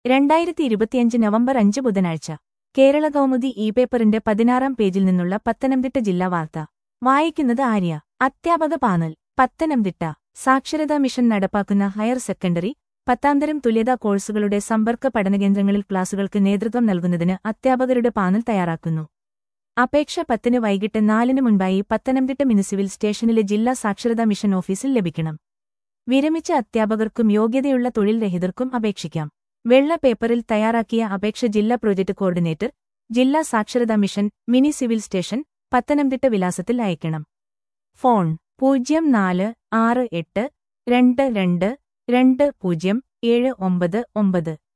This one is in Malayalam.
രണ്ടായിരത്തി ഇരുപത്തിയഞ്ച് നവംബർ അഞ്ച് ബുധനാഴ്ച കേരള കൗമുദി ഇ പേപ്പറിന്റെ പതിനാറാം പേജിൽ നിന്നുള്ള പത്തനംതിട്ട ജില്ലാ വാർത്ത വായിക്കുന്നത് ആര്യ അധ്യാപക പാനൽ പത്തനംതിട്ട സാക്ഷരതാ മിഷൻ നടപ്പാക്കുന്ന ഹയർ സെക്കൻഡറി പത്താംതരം തുല്യതാ കോഴ്സുകളുടെ സമ്പർക്ക പഠനകേന്ദ്രങ്ങളിൽ ക്ലാസുകൾക്ക് നേതൃത്വം നൽകുന്നതിന് അധ്യാപകരുടെ പാനൽ തയ്യാറാക്കുന്നു അപേക്ഷ പത്തിന് വൈകിട്ട് നാലിന് മുൻപായി പത്തനംതിട്ട മുനിസിപ്പൽ സ്റ്റേഷനിലെ ജില്ലാ സാക്ഷരതാ മിഷൻ ഓഫീസിൽ ലഭിക്കണം വിരമിച്ച അധ്യാപകർക്കും യോഗ്യതയുള്ള തൊഴിൽ രഹിതർക്കും അപേക്ഷിക്കാം വെള്ള പേപ്പറിൽ തയ്യാറാക്കിയ അപേക്ഷ ജില്ലാ പ്രോജക്ട് കോർഡിനേറ്റർ ജില്ലാ സാക്ഷരതാ mission mini civil station Pathanamthitta വിലാസത്തിൽ അയക്കണം ഫോൺ പൂജ്യം നാല് ആറ് എട്ട് രണ്ട് രണ്ട് രണ്ട് പൂജ്യം ഏഴ് ഒമ്പത് ഒമ്പത്